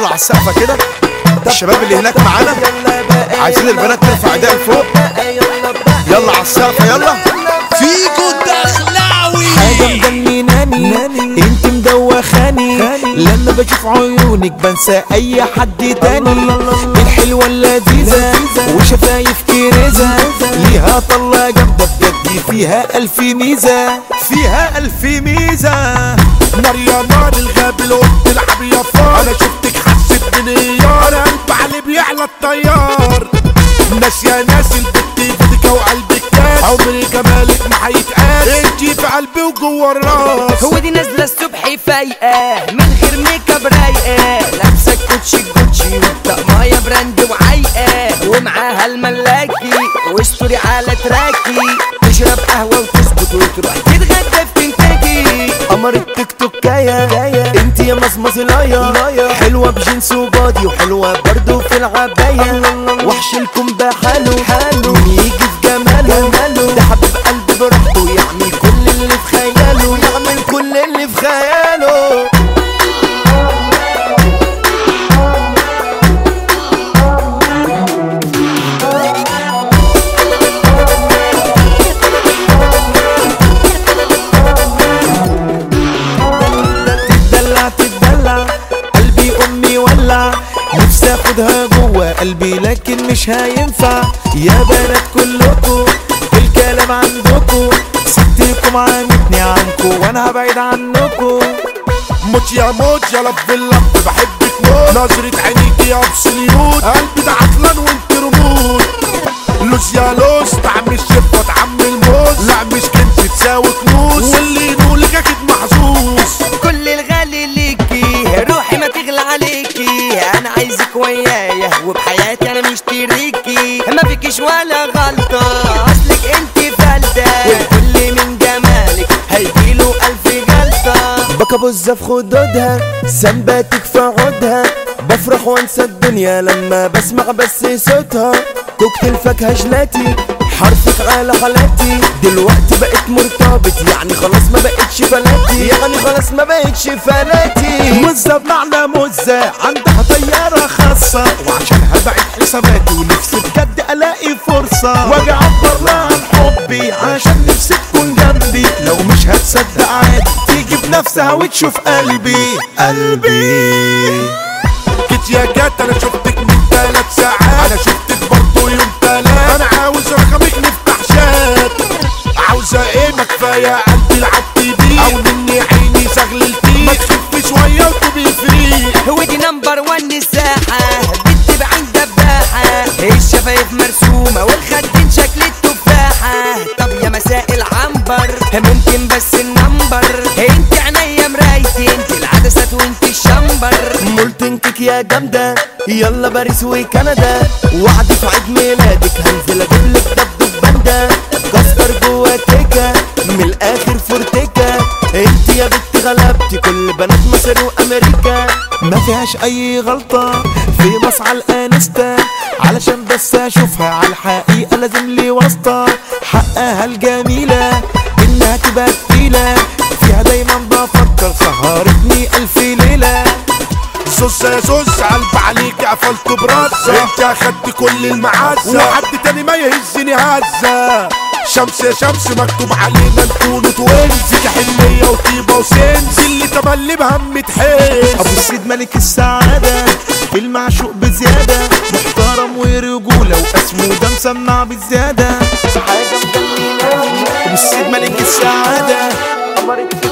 يلا على السقفه كده الشباب اللي هناك معانا عايزين البنات ترفع ايديها لفوق يلا على السقفه يلا فيكو الدخلاوي حاجة مجنناني انت مدوخاني لما بشوف عيونك بنسى اي حد تاني الحلوة اللذيذة وشفايف كريزة ليها طلة جامدة بجد فيها الف ميزة فيها الف ميزه نار يا نار الغابل وبتلعب يا فار انا شفتك حسيت بنيار انا قلب علي بيعلى الطيار ناس يا ناس البت فدك وقلبك كاس عمري جمالك ما هيتقاس انتي في قلبي وجوه الراس هو دي نازله الصبح فايقه من غير ميك اب رايقه لابسه كوتشي كوتشي وطقمايه براند وعايقه ومعاها الملاكي وستوري على تراكي تشرب قهوه وتسكت وتروح تتغدى في كنتاكي قمر التيك توكاية انت يا مزمزلاية حلوة بجنس وبادي وحلوة برضو في العباية وحش الكم بحاله حاله مين يجي في جماله ده حبيب قلبي براحته يعمل كل اللي في خياله يعمل كل اللي في خياله تدلع تدلع قلبي امي ولع نفسي اخدها جوه قلبي لكن مش هينفع يا بنات كلكم الكلام عندكم ستكم عانتني عنكم وانا هبعد عنكم موت يا موت يا لب اللب بحبك موت نظرة عينيك يا ابسوليوت قلبي ده عطلان وانت رموت لوز يا لوز طعم الشفة طعم الموز لا مش كنز تساوي كنوز واللي ينولك اكيد محظوظ كل الغالي ليكي روحي ما تغلى عليكي انا عايزك ويايا وبحياتي انا مشتريكي ما فيكيش ولا غلطة اصلك انت فلتة والكل من جمالك هيجيله الف جلطة بكبز في خدودها سنباتك في عودها بفرح وانسى الدنيا لما بسمع بس صوتها كوكتيل فاكهة جلاتي حرفك على حالاتي دلوقتي بقيت مرتبط يعني خلاص ما بقتش فلاتي يعني خلاص ما بقتش فلاتي مزة بمعنى مزة عندها طيارة خاصة وعشانها بعت حساباتي ونفسي بجد الاقي فرصة واجي اعبر لها عن حبي عشان نفسي تكون جنبي لو مش هتصدق عادي تيجي بنفسها وتشوف قلبي قلبي جيت يا جات انا شفتك من ثلاث ساعات انا شفتك برضو يوم تلات انا عاوز رقمك نفتح شات عاوزة ايه ما كفاية قلبي لعبت بيه او مني عيني شغلتي ما تخف شوية وتبقي فري هو دي نمبر وان الساحة بنت بعين دباحة الشفايف مرسومة والخدين شكل التفاحة طب يا مساء العنبر ممكن بس النمبر انت عينيا مرايتي انت العدسات وانت الشمبر مولتنكك يا جامدة يلا باريس وكندا وعدي في عيد ميلادك هنزل اجيب لك دبدب باندا كاستر جوا كيكة من الاخر فورتيكا انت يا بنت غلبتي كل بنات مصر وامريكا ما فيهاش اي غلطة في مصعى الانستا علشان بس اشوفها على الحقيقة لازم لي واسطة حقها الجميلة انها تبقى تقيلة فيها دايما بفكر سهرتني الف ليلة سوس يا سوس قلب عليك قفلت براسة انت اخدت كل المعزة وحد تاني ما يهزني هزة شمس يا شمس مكتوب علينا نكون توينز فيك حنية وطيبة وسنس اللي تملي بهم تحس ابو السيد ملك السعادة المعشوق بزيادة محترم ورجولة واسمه ده مسمع بزيادة حاجة مجننة ابو السيد ملك السعادة قمر